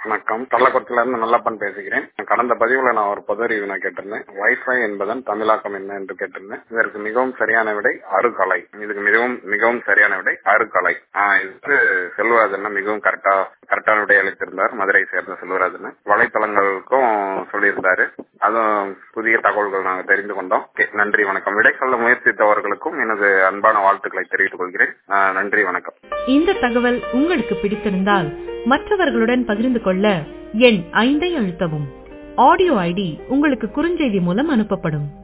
வணக்கம் கள்ளக்குறிச்சியில இருந்து நல்லப்பன் பேசுகிறேன் கடந்த பதிவுல நான் ஒரு பொது அறிவு நான் கேட்டிருந்தேன் வைஃபை என்பதன் தமிழாக்கம் என்ன என்று கேட்டிருந்தேன் இதற்கு மிகவும் சரியான விடை அருகலை இதுக்கு மிகவும் மிகவும் சரியான விடை அருகலை ஆஹ் இதுக்கு செல்வராஜன் மிகவும் கரெக்டா கரெக்டான விடை அளித்திருந்தார் மதுரை சேர்ந்த செல்வராஜன் வலைத்தளங்களுக்கும் சொல்லியிருந்தாரு அதுவும் புதிய தகவல்கள் நாங்கள் தெரிந்து கொண்டோம் Okay, நன்றி வணக்கம் விடை சொல்ல முயற்சித்தவர்களுக்கும் எனது அன்பான வாழ்த்துக்களை தெரிவித்துக் கொள்கிறேன் ஆஹ் நன்றி வணக்கம் இந்த தகவல் உங்களுக்கு பிடித்திருந்தால் மற்றவர்களுடன் பகிர்ந்து கொள்ள எண் ஐந்தை அழுத்தவும் ஆடியோ ஐடி உங்களுக்கு குறுஞ்செய்தி மூலம் அனுப்பப்படும்